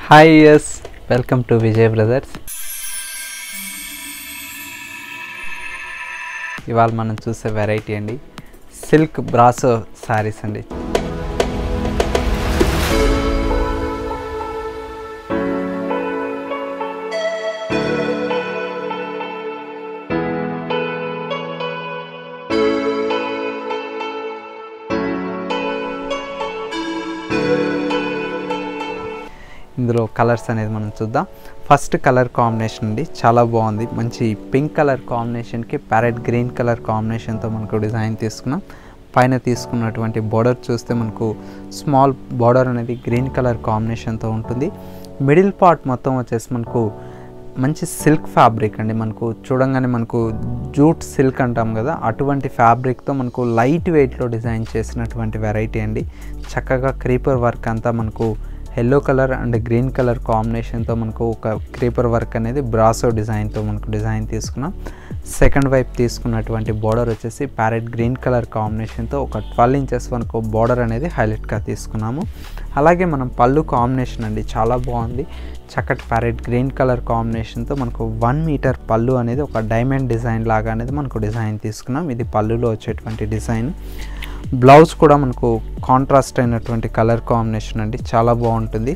hi yes welcome to Vijay Brothers ఇవాళ మనం చూసే వెరైటీ అండి సిల్క్ బ్రాసో శారీస్ అండి ఇందులో కలర్స్ అనేది మనం చూద్దాం ఫస్ట్ కలర్ కాంబినేషన్ అండి చాలా బాగుంది మంచి పింక్ కలర్ కాంబినేషన్కి ప్యారెట్ గ్రీన్ కలర్ కాంబినేషన్తో మనకు డిజైన్ తీసుకున్నాం పైన తీసుకున్నటువంటి బార్డర్ చూస్తే మనకు స్మాల్ బార్డర్ అనేది గ్రీన్ కలర్ కాంబినేషన్తో ఉంటుంది మిడిల్ పార్ట్ మొత్తం వచ్చేసి మనకు మంచి సిల్క్ ఫ్యాబ్రిక్ అండి మనకు చూడంగానే మనకు జూట్ సిల్క్ అంటాం కదా అటువంటి ఫ్యాబ్రిక్తో మనకు లైట్ వెయిట్లో డిజైన్ చేసినటువంటి వెరైటీ అండి చక్కగా క్రీపర్ వర్క్ అంతా మనకు yellow colour and green colour కాంబినేషన్తో మనకు ఒక క్రీపర్ వర్క్ అనేది బ్రాసో డిజైన్తో మనకు డిజైన్ తీసుకున్నాం సెకండ్ వైపు తీసుకున్నటువంటి బార్డర్ వచ్చేసి ప్యారెట్ గ్రీన్ కలర్ కాంబినేషన్తో ఒక ట్వెల్వ్ ఇంచెస్ వరకు బార్డర్ అనేది హైలైట్గా తీసుకున్నాము అలాగే మనం పళ్ళు కాంబినేషన్ అండి చాలా బాగుంది చక్కటి ప్యారెట్ గ్రీన్ కలర్ కాంబినేషన్తో మనకు వన్ మీటర్ పళ్ళు అనేది ఒక డైమండ్ డిజైన్ లాగా అనేది మనకు డిజైన్ తీసుకున్నాం ఇది పళ్ళులో వచ్చేటువంటి డిజైన్ బ్లౌజ్ కూడా మనకు కాంట్రాస్ట్ అయినటువంటి కలర్ కాంబినేషన్ అండి చాలా బాగుంటుంది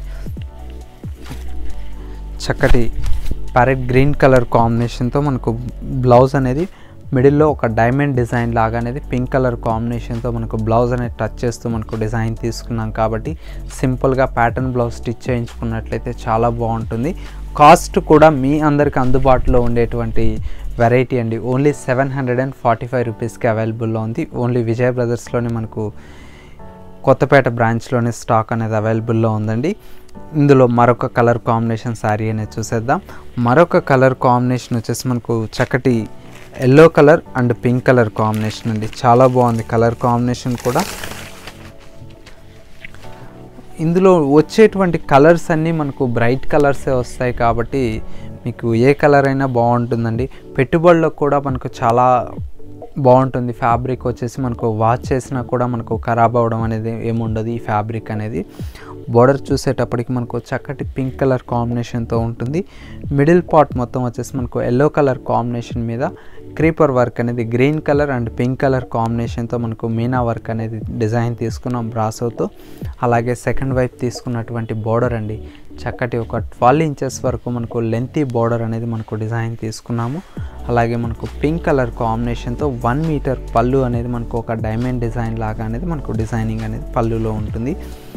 చక్కటి ప్యారెట్ గ్రీన్ కలర్ కాంబినేషన్తో మనకు బ్లౌజ్ అనేది మిడిల్లో ఒక డైమండ్ డిజైన్ లాగా అనేది పింక్ కలర్ కాంబినేషన్తో మనకు బ్లౌజ్ అనేది టచ్ చేస్తూ మనకు డిజైన్ తీసుకున్నాం కాబట్టి సింపుల్గా ప్యాటర్న్ బ్లౌజ్ స్టిచ్ చేయించుకున్నట్లయితే చాలా బాగుంటుంది కాస్ట్ కూడా మీ అందరికి అందుబాటులో ఉండేటువంటి వెరైటీ అండి only seven hundred and forty five రూపీస్కి అవైలబుల్లో ఉంది ఓన్లీ విజయ్ బ్రదర్స్లోనే మనకు కొత్తపేట బ్రాంచ్లోనే స్టాక్ అనేది అవైలబుల్లో ఉందండి ఇందులో మరొక కలర్ కాంబినేషన్ శారీ అనేది చూసేద్దాం మరొక కలర్ కాంబినేషన్ వచ్చేసి మనకు చక్కటి yellow colour and pink colour combination అండి చాలా బాగుంది కలర్ కాంబినేషన్ కూడా ఇందులో వచ్చేటువంటి కలర్స్ అన్నీ మనకు బ్రైట్ కలర్సే వస్తాయి కాబట్టి మీకు ఏ కలర్ అయినా బాగుంటుందండి పెట్టుబడులకు కూడా మనకు చాలా బాగుంటుంది ఫ్యాబ్రిక్ వచ్చేసి మనకు వాష్ చేసినా కూడా మనకు ఖరాబ్ అవ్వడం అనేది ఏముండదు ఈ ఫ్యాబ్రిక్ అనేది బార్డర్ చూసేటప్పటికి మనకు చక్కటి పింక్ కలర్ కాంబినేషన్తో ఉంటుంది మిడిల్ పార్ట్ మొత్తం వచ్చేసి మనకు ఎల్లో కలర్ కాంబినేషన్ మీద క్రీపర్ వర్క్ అనేది green colour and pink colour కాంబినేషన్తో మనకు మీనా వర్క్ అనేది డిజైన్ తీసుకున్నాం బ్రాసోతో అలాగే సెకండ్ వైపు తీసుకున్నటువంటి బార్డర్ అండి చక్కటి ఒక ట్వెల్వ్ ఇంచెస్ వరకు మనకు లెంతీ బార్డర్ అనేది మనకు డిజైన్ తీసుకున్నాము అలాగే మనకు పింక్ కలర్ కాంబినేషన్తో వన్ మీటర్ పళ్ళు అనేది మనకు ఒక డైమండ్ డిజైన్ లాగా అనేది మనకు డిజైనింగ్ అనేది పళ్ళులో ఉంటుంది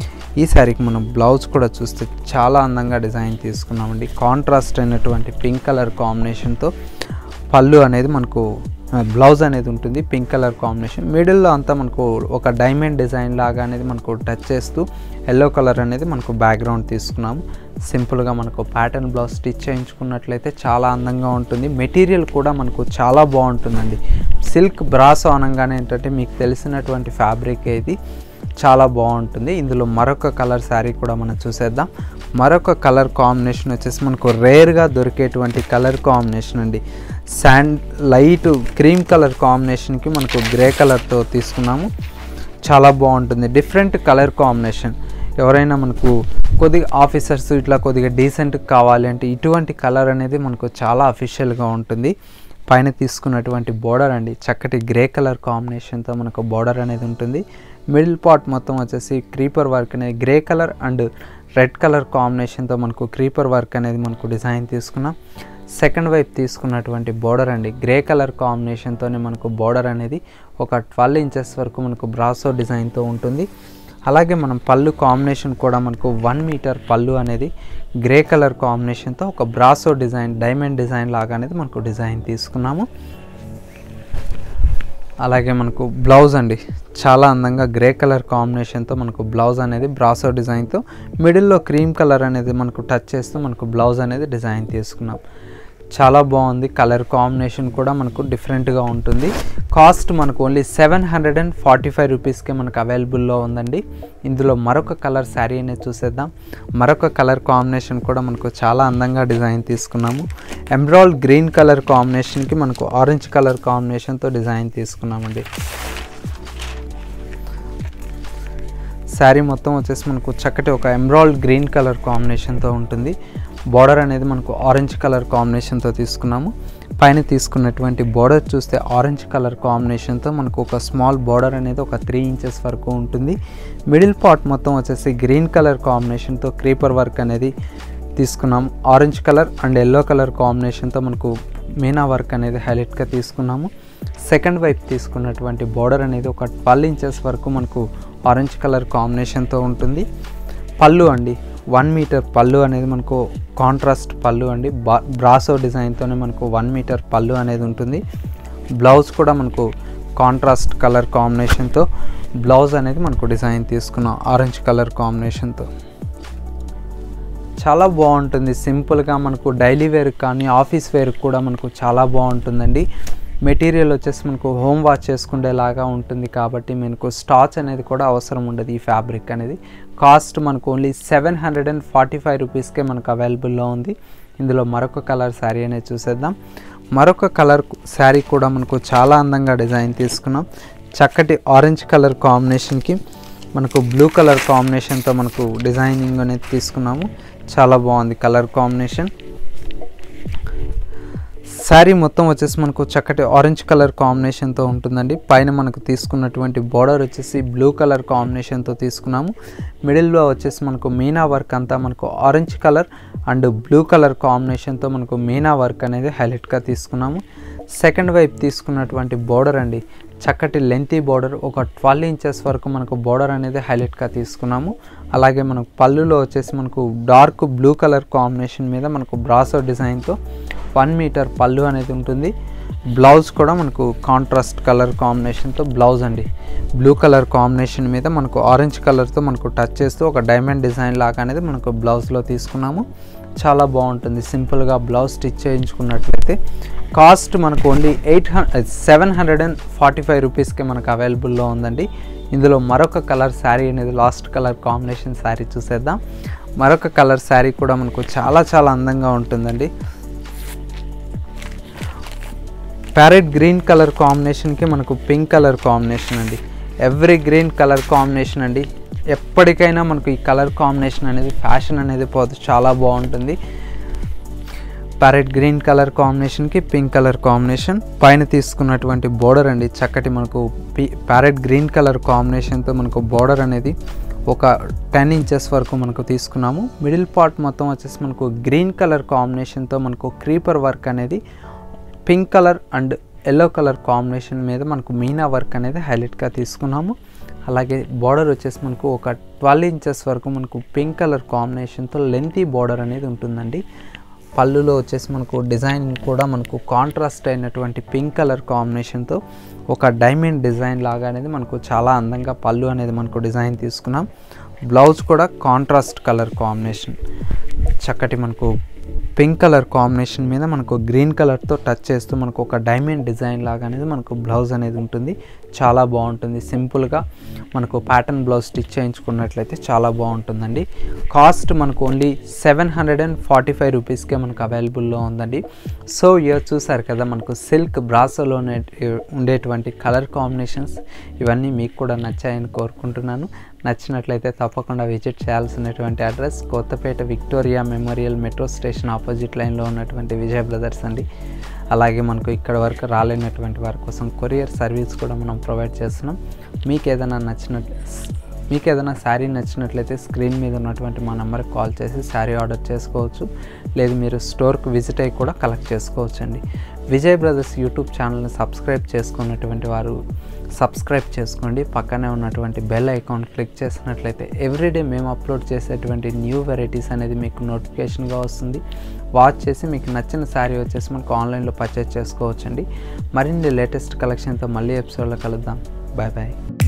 ఈ శారీకి మనం బ్లౌజ్ కూడా చూస్తే చాలా అందంగా డిజైన్ తీసుకున్నామండి కాంట్రాస్ట్ అయినటువంటి పింక్ కలర్ కాంబినేషన్తో పళ్ళు అనేది మనకు బ్లౌజ్ అనేది ఉంటుంది పింక్ కలర్ కాంబినేషన్ మిడిల్లో అంతా మనకు ఒక డైమండ్ డిజైన్ లాగా అనేది మనకు టచ్ చేస్తూ ఎల్లో కలర్ అనేది మనకు బ్యాక్గ్రౌండ్ తీసుకున్నాము సింపుల్గా మనకు ప్యాటర్న్ బ్లౌజ్ స్టిచ్ చేయించుకున్నట్లయితే చాలా అందంగా ఉంటుంది మెటీరియల్ కూడా మనకు చాలా బాగుంటుందండి సిల్క్ బ్రాసో అనగానే ఏంటంటే మీకు తెలిసినటువంటి ఫ్యాబ్రిక్ ఇది చాలా బాగుంటుంది ఇందులో మరొక కలర్ శారీ కూడా మనం చూసేద్దాం మరొక కలర్ కాంబినేషన్ వచ్చేసి మనకు రేర్గా దొరికేటువంటి కలర్ కాంబినేషన్ అండి శాండ్ లైట్ క్రీమ్ కలర్ కాంబినేషన్కి మనకు గ్రే కలర్తో తీసుకున్నాము చాలా బాగుంటుంది డిఫరెంట్ కలర్ కాంబినేషన్ ఎవరైనా మనకు కొద్దిగా ఆఫీసర్స్ ఇట్లా కొద్దిగా డీసెంట్ కావాలి అంటే ఇటువంటి కలర్ అనేది మనకు చాలా అఫీషియల్గా ఉంటుంది పైన తీసుకున్నటువంటి బోర్డర్ అండి చక్కటి గ్రే కలర్ కాంబినేషన్తో మనకు బోర్డర్ అనేది ఉంటుంది మిడిల్ పార్ట్ మొత్తం వచ్చేసి క్రీపర్ వర్క్ అనేది grey colour and red colour కాంబినేషన్తో మనకు క్రీపర్ వర్క్ అనేది మనకు డిజైన్ తీసుకున్నాం సెకండ్ వైపు తీసుకున్నటువంటి బోర్డర్ అండి గ్రే కలర్ కాంబినేషన్తోనే మనకు బోర్డర్ అనేది ఒక ట్వెల్వ్ ఇంచెస్ వరకు మనకు బ్రాసో డిజైన్తో ఉంటుంది అలాగే మనం పళ్ళు కాంబినేషన్ కూడా మనకు వన్ మీటర్ పళ్ళు అనేది గ్రే కలర్ కాంబినేషన్తో ఒక బ్రాసో డిజైన్ డైమండ్ డిజైన్ లాగా అనేది మనకు డిజైన్ తీసుకున్నాము అలాగే మనకు బ్లౌజ్ అండి చాలా అందంగా గ్రే కలర్ కాంబినేషన్తో మనకు బ్లౌజ్ అనేది బ్రాసో డిజైన్తో మిడిల్లో క్రీమ్ కలర్ అనేది మనకు టచ్ చేస్తూ మనకు బ్లౌజ్ అనేది డిజైన్ తీసుకున్నాం చాలా బాగుంది కలర్ కాంబినేషన్ కూడా మనకు డిఫరెంట్గా ఉంటుంది కాస్ట్ మనకు only seven hundred and forty five రూపీస్కే మనకు అవైలబుల్లో ఉందండి ఇందులో మరొక కలర్ శారీ అనేది చూసేద్దాం మరొక కలర్ కాంబినేషన్ కూడా మనకు చాలా అందంగా డిజైన్ తీసుకున్నాము ఎమ్రాల్ గ్రీన్ కలర్ కాంబినేషన్కి మనకు ఆరెంజ్ కలర్ కాంబినేషన్తో డిజైన్ తీసుకున్నామండి శారీ మొత్తం వచ్చేసి మనకు చక్కటి ఒక ఎమ్రాల్డ్ గ్రీన్ కలర్ కాంబినేషన్తో ఉంటుంది బార్డర్ అనేది మనకు ఆరెంజ్ కలర్ కాంబినేషన్తో తీసుకున్నాము పైన తీసుకున్నటువంటి బార్డర్ చూస్తే ఆరెంజ్ కలర్ కాంబినేషన్తో మనకు ఒక స్మాల్ బార్డర్ అనేది ఒక త్రీ ఇంచెస్ వరకు ఉంటుంది మిడిల్ పార్ట్ మొత్తం వచ్చేసి గ్రీన్ కలర్ కాంబినేషన్తో క్రీపర్ వర్క్ అనేది తీసుకున్నాం orange colour and yellow colour కాంబినేషన్తో మనకు మీనా వర్క్ అనేది హైలైట్గా తీసుకున్నాము సెకండ్ వైపు తీసుకున్నటువంటి బార్డర్ అనేది ఒక ట్వెల్వ్ ఇంచెస్ వరకు మనకు ఆరెంజ్ కలర్ కాంబినేషన్తో ఉంటుంది పళ్ళు అండి వన్ మీటర్ పళ్ళు అనేది మనకు కాంట్రాస్ట్ పళ్ళు అండి బా బ్రాసో డిజైన్తోనే మనకు వన్ మీటర్ పళ్ళు అనేది ఉంటుంది బ్లౌజ్ కూడా మనకు కాంట్రాస్ట్ కలర్ కాంబినేషన్తో బ్లౌజ్ అనేది మనకు డిజైన్ తీసుకున్నాం ఆరెంజ్ కలర్ కాంబినేషన్తో చాలా బాగుంటుంది సింపుల్గా మనకు డైలీ వేర్ కానీ ఆఫీస్ వేర్ కూడా మనకు చాలా బాగుంటుందండి మెటీరియల్ వచ్చేసి మనకు హోమ్ వాష్ చేసుకునేలాగా ఉంటుంది కాబట్టి మనకు స్టాచ్ అనేది కూడా అవసరం ఉండదు ఈ ఫ్యాబ్రిక్ అనేది కాస్ట్ మనకు only seven hundred and forty five రూపీస్కే మనకు అవైలబుల్లో ఉంది ఇందులో మరొక కలర్ శారీ అనేది చూసేద్దాం మరొక కలర్ శారీ కూడా మనకు చాలా అందంగా డిజైన్ తీసుకున్నాం చక్కటి ఆరెంజ్ కలర్ కాంబినేషన్కి మనకు బ్లూ కలర్ కాంబినేషన్తో మనకు డిజైనింగ్ అనేది తీసుకున్నాము చాలా బాగుంది కలర్ కాంబినేషన్ శారీ మొత్తం వచ్చేసి మనకు చక్కటి ఆరెంజ్ కలర్ కాంబినేషన్తో ఉంటుందండి పైన మనకు తీసుకున్నటువంటి బార్డర్ వచ్చేసి బ్లూ కలర్ కాంబినేషన్తో తీసుకున్నాము మిడిల్లో వచ్చేసి మనకు మీనా వర్క్ అంతా మనకు orange colour and blue colour కాంబినేషన్తో మనకు మీనా వర్క్ అనేది హైలైట్గా తీసుకున్నాము సెకండ్ వైపు తీసుకున్నటువంటి బార్డర్ అండి చక్కటి లెంతీ బార్డర్ ఒక ట్వెల్వ్ ఇంచెస్ వరకు మనకు బార్డర్ అనేది హైలైట్గా తీసుకున్నాము అలాగే మనకు పళ్ళులో వచ్చేసి మనకు డార్క్ బ్లూ కలర్ కాంబినేషన్ మీద మనకు బ్రాసో డిజైన్తో వన్ మీటర్ పళ్ళు అనేది ఉంటుంది బ్లౌజ్ కూడా మనకు కాంట్రాస్ట్ కలర్ కాంబినేషన్తో బ్లౌజ్ అండి బ్లూ కలర్ కాంబినేషన్ మీద మనకు ఆరెంజ్ కలర్తో మనకు టచ్ చేస్తూ ఒక డైమండ్ డిజైన్ లాగా అనేది మనకు బ్లౌజ్లో తీసుకున్నాము చాలా బాగుంటుంది సింపుల్గా బ్లౌజ్ స్టిచ్ చేయించుకున్నట్లయితే కాస్ట్ మనకు only eight hundred seven hundred and forty five రూపీస్కి మనకు అవైలబుల్లో ఉందండి ఇందులో మరొక కలర్ శారీ అనేది లాస్ట్ కలర్ కాంబినేషన్ శారీ చూసేద్దాం మరొక కలర్ శారీ కూడా మనకు చాలా చాలా అందంగా ఉంటుందండి ప్యారెట్ గ్రీన్ కలర్ కాంబినేషన్కి మనకు పింక్ కలర్ కాంబినేషన్ అండి ఎవ్రీ గ్రీన్ కలర్ కాంబినేషన్ అండి ఎప్పటికైనా మనకు ఈ కలర్ కాంబినేషన్ అనేది ఫ్యాషన్ అనేది పోతే చాలా బాగుంటుంది ప్యారెట్ గ్రీన్ కలర్ కాంబినేషన్కి పింక్ కలర్ కాంబినేషన్ పైన తీసుకున్నటువంటి బోర్డర్ అండి చక్కటి మనకు పి ప్యారెట్ గ్రీన్ కలర్ కాంబినేషన్తో మనకు బోర్డర్ అనేది ఒక టెన్ ఇంచెస్ వరకు మనకు తీసుకున్నాము మిడిల్ పార్ట్ మొత్తం వచ్చేసి మనకు గ్రీన్ కలర్ కాంబినేషన్తో మనకు క్రీపర్ వర్క్ అనేది pink colour and yellow colour combination మీద మనకు మీనా వర్క్ అనేది హైలైట్గా తీసుకున్నాము అలాగే బార్డర్ వచ్చేసి మనకు ఒక ట్వెల్వ్ ఇంచెస్ వరకు మనకు పింక్ కలర్ కాంబినేషన్తో లెంతీ బార్డర్ అనేది ఉంటుందండి పళ్ళులో వచ్చేసి మనకు డిజైన్ కూడా మనకు కాంట్రాస్ట్ అయినటువంటి పింక్ కలర్ కాంబినేషన్తో ఒక డైమండ్ డిజైన్ లాగా అనేది మనకు చాలా అందంగా పళ్ళు అనేది మనకు డిజైన్ తీసుకున్నాం బ్లౌజ్ కూడా కాంట్రాస్ట్ కలర్ కాంబినేషన్ చక్కటి మనకు పింక్ కలర్ కాంబినేషన్ మీద మనకు గ్రీన్ కలర్తో టచ్ చేస్తూ మనకు ఒక డైమండ్ డిజైన్ లాగా అనేది మనకు బ్లౌజ్ అనేది ఉంటుంది చాలా బాగుంటుంది సింపుల్గా మనకు ప్యాటర్న్ బ్లౌజ్ స్టిచ్ చేయించుకున్నట్లయితే చాలా బాగుంటుందండి కాస్ట్ మనకు only seven hundred and forty five రూపీస్కే మనకు అవైలబుల్లో ఉందండి సో ఇయర్ చూసారు కదా మనకు సిల్క్ బ్రాసోలో ఉండేటువంటి కలర్ కాంబినేషన్స్ ఇవన్నీ మీకు కూడా నచ్చాయని కోరుకుంటున్నాను నచ్చినట్లయితే తప్పకుండా విజిట్ చేయాల్సినటువంటి address Kothapet Victoria Memorial metro station opposite లైన్లో ఉన్నటువంటి విజయ్ బ్రదర్స్ అండి అలాగే మనకు ఇక్కడ వరకు రాలేనటువంటి వారి కోసం కొరియర్ సర్వీస్ కూడా మనం ప్రొవైడ్ చేస్తున్నాం మీకు ఏదైనా నచ్చినట్లు మీకు ఏదైనా శారీ నచ్చినట్లయితే స్క్రీన్ మీద ఉన్నటువంటి మా నెంబర్కి కాల్ చేసి శారీ ఆర్డర్ చేసుకోవచ్చు లేదు మీరు స్టోర్కి విజిట్ అయ్యి కూడా కలెక్ట్ చేసుకోవచ్చు అండి విజయ్ బ్రదర్స్ యూట్యూబ్ ఛానల్ని సబ్స్క్రైబ్ చేసుకున్నటువంటి వారు సబ్స్క్రైబ్ చేసుకోండి పక్కనే ఉన్నటువంటి బెల్ ఐకాన్ క్లిక్ చేసినట్లయితే ఎవ్రీడే మేము అప్లోడ్ చేసేటువంటి న్యూ వెరైటీస్ అనేది మీకు నోటిఫికేషన్గా వస్తుంది వాచ్ చేసి మీకు నచ్చిన శారీ వచ్చేసి మనకు ఆన్లైన్లో పర్చేస్ చేసుకోవచ్చండి మరిన్ని లేటెస్ట్ కలెక్షన్తో మళ్ళీ ఎపిసోడ్లో కలుద్దాం బాయ్ బాయ్